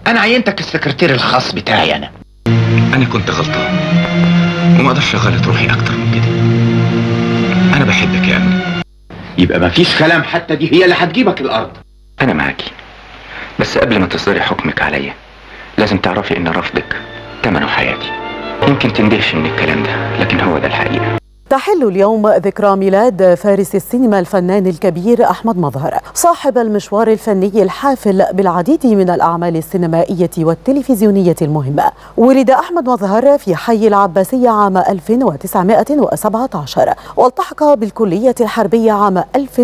انا عينتك السكرتير الخاص بتاعي انا انا كنت غلطان وما اقدرش اغلط روحي اكتر من كده انا بحبك يا امنه يبقى مفيش كلام حتى دي هي اللي هتجيبك الارض انا معاكي بس قبل ما تصدري حكمك عليا لازم تعرفي ان رفضك تمنه حياتي يمكن تندهش من الكلام ده لكن هو ده الحقيقه تحل اليوم ذكرى ميلاد فارس السينما الفنان الكبير أحمد مظهر صاحب المشوار الفني الحافل بالعديد من الأعمال السينمائية والتلفزيونية المهمة ولد أحمد مظهر في حي العباسية عام 1917 والتحق بالكلية الحربية عام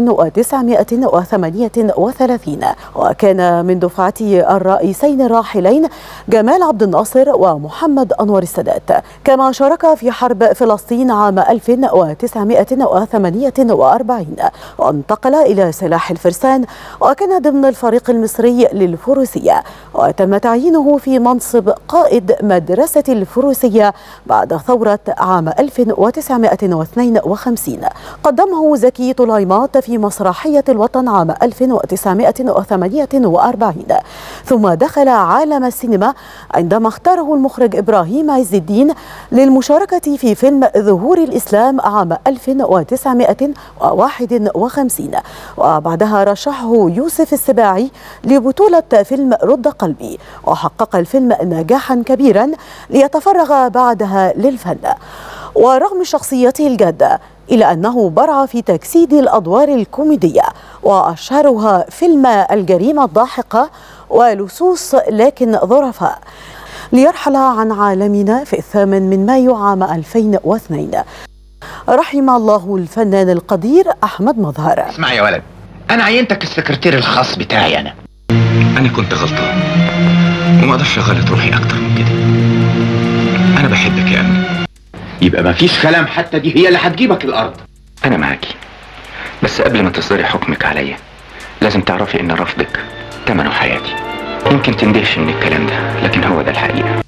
1938 وكان من دفعته الرئيسين الراحلين جمال عبد الناصر ومحمد أنور السادات كما شارك في حرب فلسطين عام 1948 وانتقل إلى سلاح الفرسان وكان ضمن الفريق المصري للفروسية وتم تعيينه في منصب قائد مدرسة الفروسية بعد ثورة عام 1952 قدمه زكي طليمات في مسرحية الوطن عام 1948 ثم دخل عالم السينما عندما اختاره المخرج إبراهيم عز الدين للمشاركة في فيلم ظهور الإسلام عام 1951 وبعدها رشحه يوسف السباعي لبطولة فيلم رد قلبي وحقق الفيلم نجاحا كبيرا ليتفرغ بعدها للفن ورغم شخصيته الجادة إلا أنه برع في تجسيد الأدوار الكوميدية وأشهرها فيلم الجريمة الضاحكة ولصوص لكن ظرفاء ليرحل عن عالمنا في الثامن من مايو عام 2002 رحم الله الفنان القدير أحمد مظهر اسمع يا ولد انا عينتك السكرتير الخاص بتاعي انا انا كنت غلطان وما اقدرش اغلط روحي اكتر من كده انا بحبك يا امنه يبقى مفيش كلام حتى دي هي اللي هتجيبك الارض انا معاكي بس قبل ما تصدري حكمك عليا لازم تعرفي ان رفضك تمنه حياتي يمكن تندهش من الكلام ده لكن هو ده الحقيقه